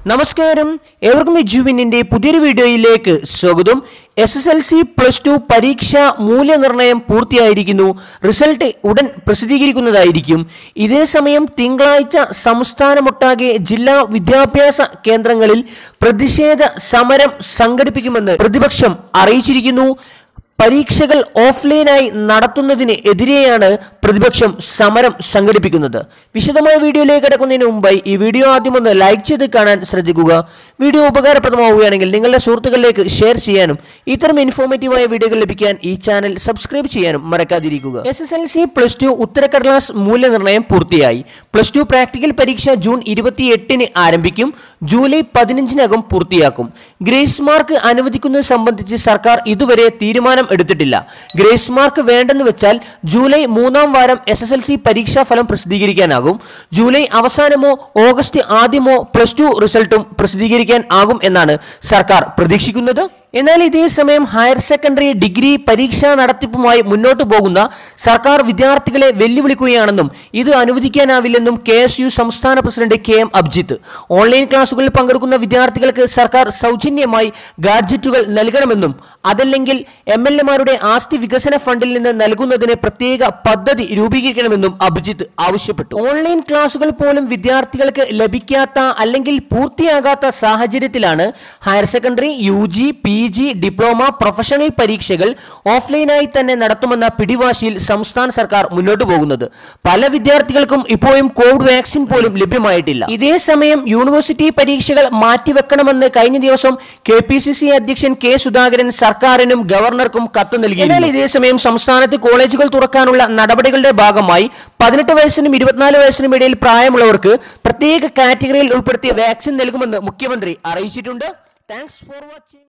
നമസ്കാരം ഏവർക്കും എജുവിനിന്റെ പുതിയൊരു വീഡിയോയിലേക്ക് സ്വാഗതം S S L C plus two പരീക്ഷ മൂല്യനിർണ്ണയം പൂർത്തിയായിരിക്കുന്നു റിസൾട്ട് ഉടൻ പ്രസിദ്ധീകരിക്കുന്നതായിരിക്കും ഇതേ സമയം തിങ്കളാഴ്ച സംസ്ഥാനമൊട്ടാകെ ജില്ലാ വിദ്യാഭ്യാസ കേന്ദ്രങ്ങളിൽ പ്രതിഷേധ സമരം സംഘടിപ്പിക്കുമെന്ന് പ്രതിപക്ഷം അറിയിച്ചിരിക്കുന്നു പരീക്ഷകൾ ഓഫ്ലൈനായി നടത്തുന്നതിന് എതിരെയാണ് പ്രതിപക്ഷം സമരം സംഘടിപ്പിക്കുന്നത് വിശദമായ വീഡിയോയിലേക്ക് കിടക്കുന്നതിന് മുമ്പായി ഈ വീഡിയോ ആദ്യം ഒന്ന് ലൈക്ക് ചെയ്ത് കാണാൻ ശ്രദ്ധിക്കുക വീഡിയോ ഉപകാരപ്രദമാവുകയാണെങ്കിൽ നിങ്ങളുടെ സുഹൃത്തുക്കളിലേക്ക് ഷെയർ ചെയ്യാനും ഇത്തരം ഇൻഫോർമേറ്റീവായ വീഡിയോകൾ ലഭിക്കാൻ ഈ ചാനൽ സബ്സ്ക്രൈബ് ചെയ്യാനും മറക്കാതിരിക്കുക S S L C plus two ഉത്തരക്കടലാസ് മൂല്യനിർണ്ണയം പൂർത്തിയായി പ്ലസ് ടു പ്രാക്ടിക്കൽ പരീക്ഷ ജൂൺ ഇരുപത്തിയെട്ടിന് ആരംഭിക്കും ജൂലൈ പതിനഞ്ചിനകം പൂർത്തിയാക്കും ഗ്രേസ് മാർക്ക് അനുവദിക്കുന്നത് സംബന്ധിച്ച് സർക്കാർ ഇതുവരെ തീരുമാനം എടുത്തിട്ടില്ല ഗ്രേസ് മാർക്ക് വേണ്ടെന്ന് വെച്ചാൽ ജൂലൈ മൂന്നാം വാരം എസ് എസ് എൽ സി പരീക്ഷാ ഫലം പ്രസിദ്ധീകരിക്കാനാകും ജൂലൈ അവസാനമോ ഓഗസ്റ്റ് ആദ്യമോ പ്ലസ് ടു റിസൾട്ടും പ്രസിദ്ധീകരിക്കാൻ ആകും എന്നാണ് സർക്കാർ പ്രതീക്ഷിക്കുന്നത് എന്നാൽ ഇതേ സമയം ഹയർ സെക്കൻഡറി ഡിഗ്രി പരീക്ഷാ നടത്തിപ്പുമായി മുന്നോട്ട് പോകുന്ന സർക്കാർ വിദ്യാർത്ഥികളെ വെല്ലുവിളിക്കുകയാണെന്നും ഇത് അനുവദിക്കാനാവില്ലെന്നും കെ എസ് യു സംസ്ഥാന president K M Abhijith online ക്ലാസുകളിൽ പങ്കെടുക്കുന്ന വിദ്യാർത്ഥികൾക്ക് സർക്കാർ സൗജന്യമായി ഗാഡ്ജറ്റുകൾ നൽകണമെന്നും അതല്ലെങ്കിൽ എം എൽ എമാരുടെ ആസ്തി വികസന ഫണ്ടിൽ നിന്ന് നൽകുന്നതിന് പ്രത്യേക പദ്ധതി രൂപീകരിക്കണമെന്നും അഭിജിത്ത് ആവശ്യപ്പെട്ടു ഓൺലൈൻ ക്ലാസുകൾ പോലും വിദ്യാർത്ഥികൾക്ക് ലഭിക്കാത്ത അല്ലെങ്കിൽ പൂർത്തിയാകാത്ത സാഹചര്യത്തിലാണ് higher secondary U G P G diploma professional പരീക്ഷകൾ ഓഫ്ലൈനായി തന്നെ നടത്തുമെന്ന പിടിവാശിയിൽ സംസ്ഥാന സർക്കാർ മുന്നോട്ട് പോകുന്നത് പല വിദ്യാർത്ഥികൾക്കും ഇപ്പോഴും കോവിഡ് വാക്സിൻ പോലും ലഭ്യമായിട്ടില്ല ഇതേ സമയം യൂണിവേഴ്സിറ്റി പരീക്ഷകൾ മാറ്റിവെക്കണമെന്ന് കഴിഞ്ഞ ദിവസം കെ പി സി സി അധ്യക്ഷൻ കെ സുധാകരൻ സർക്കാരിനും ഗവർണർക്കും കത്ത് നൽകി എന്നാൽ ഇതേ സമയം സംസ്ഥാനത്ത് കോളേജുകൾ തുറക്കാനുള്ള നടപടികളുടെ ഭാഗമായി പതിനെട്ട് വയസ്സിനും ഇരുപത്തിനാല് വയസ്സിനും ഇടയിൽ പ്രായമുള്ളവർക്ക് പ്രത്യേക കാറ്റഗറിയിൽ ഉൾപ്പെടുത്തിയ വാക്സിൻ നൽകുമെന്ന് മുഖ്യമന്ത്രി അറിയിച്ചിട്ടുണ്ട് താങ്ക്സ് ഫോർ വാച്ചിങ്